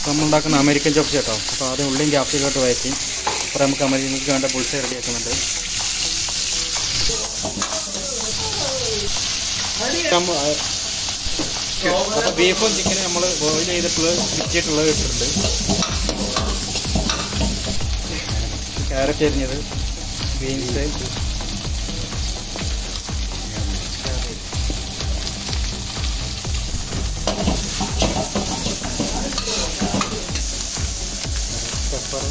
നമ്മൾ ഉണ്ടാക്കുന്ന American chops കേട്ടോ അപ്പോൾ ആദ്യം ഉള്ളിയും ക്യാപ്സിക്കോട്ട് വയറ്റി അപ്പോൾ നമുക്ക് അമേരിക്കക്ക് വേണ്ട പുളിച്ച റെഡിയാക്കുന്നുണ്ട് അപ്പോൾ ബീഫും ചിക്കനും നമ്മൾ ബോയിൽ ചെയ്തിട്ടുള്ളത് ചിറ്റിയിട്ടുള്ളത് ഇട്ടിട്ടുണ്ട് ക്യാരറ്റ് അരിഞ്ഞത് beans pepper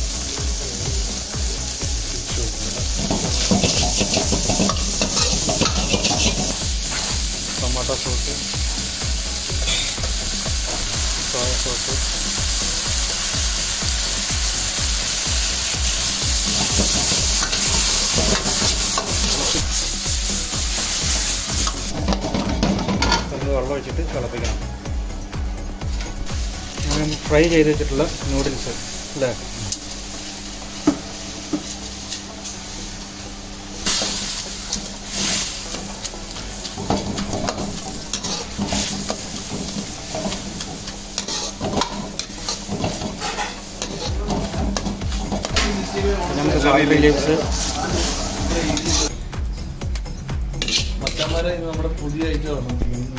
tomato sauce soya sauce കുറച്ച് വെള്ളം ഒഴിച്ചിട്ട് തിളപ്പിക്കണം ഞാൻ ഫ്രൈ ചെയ്ത് വെച്ചിട്ടുള്ള നൂഡിൽസ് അല്ലേ നമുക്ക് ഗാർലിക് ലീവ്സ് മച്ചാന്മാരെ ഇത് നമ്മുടെ പുതിയ ഐറ്റമാണ്